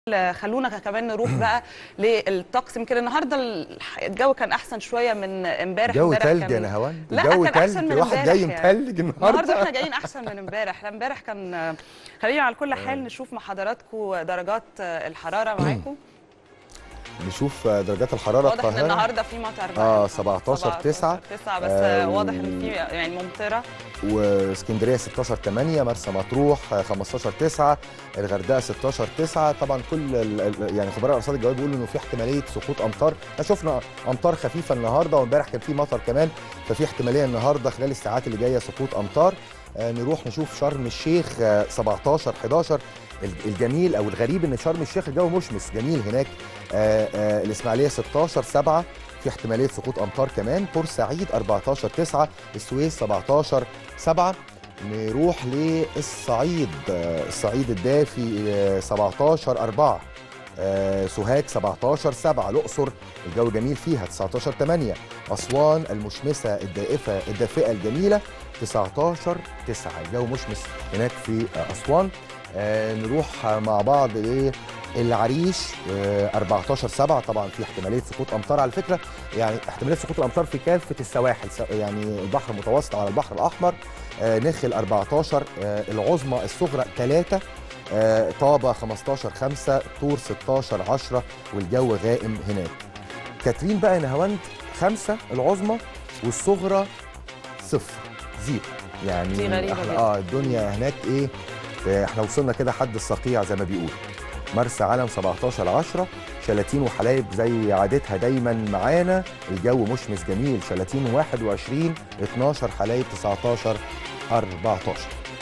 خلونا كمان نروح بقى للطقس يمكن النهارده الجو كان احسن شويه من امبارح جو امبارح تلج يا كان- نهاوند لا جو كان احسن تلج من الواحد امبارح جاي يعني. متلج النهارده النهارده احنا جايين احسن من امبارح لا امبارح كان خلينا على كل حال نشوف مع حضراتكم درجات الحراره معاكم نشوف درجات الحراره واضح ان القاهره النهارده في مطر بقى. اه 17 9 9 بس آه، واضح و- ان في يعني ممطره واسكندريه 16 8 مرسى مطروح آه، 15 9 الغردقه 16 9 طبعا كل ال- ال- يعني خبراء الارصاد الجويه بيقولوا انه في احتماليه سقوط امطار احنا شفنا امطار خفيفه النهارده وامبارح كان في مطر كمان ففي احتماليه النهارده خلال الساعات اللي جايه سقوط امطار آه، نروح نشوف شرم الشيخ آه، 17 11 الج- الجميل او الغريب ان شرم الشيخ الجو مشمس جميل هناك آه، آه، الاسماعيليه 16 7 في احتماليه سقوط امطار كمان بورسعيد 14 9 السويس 17 7 نروح للصعيد آه، الصعيد الدافي آه، 17 4 آه، سوهاج 17 7 الاقصر الجو جميل فيها 19 8 اسوان المشمسه الدائفه الدافئه الجميله 19 9 الجو مشمس هناك في آه، اسوان آه، نروح مع بعض للعريش آه، 14 7 طبعا في احتماليه سقوط امطار على فكره يعني احتماليه سقوط الامطار في كافه السواحل س- يعني البحر المتوسط على البحر الاحمر آه، نخل 14 آه، العظمى الصغرى 3 آه، طابة 15 5 طور 16 10 والجو غائم هناك كاترين بقى نهاوند 5 العظمى والصغرى صفر زيرو يعني دي غريبة احنا جدا. اه الدنيا هناك ايه آه، احنا وصلنا كده حد الصقيع زي ما بيقول مرسى علم 17 10 شلاتين وحلايب زي عادتها دايما معانا الجو مشمس جميل شلاتين 21 12 حلايب 19 14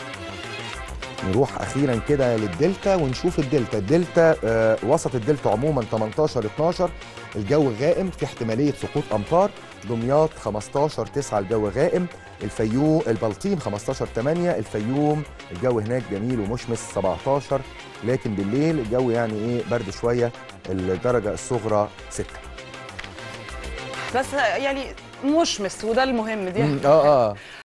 نروح اخيرا كده للدلتا ونشوف الدلتا الدلتا آه وسط الدلتا عموما 18 12 الجو غائم في احتماليه سقوط امطار دمياط 15 9 الجو غائم الفيوم البلطيم 15 8 الفيوم الجو هناك جميل ومشمس 17 لكن بالليل الجو يعني ايه برد شويه الدرجه الصغرى 6 بس يعني مشمس وده المهم دي اه اه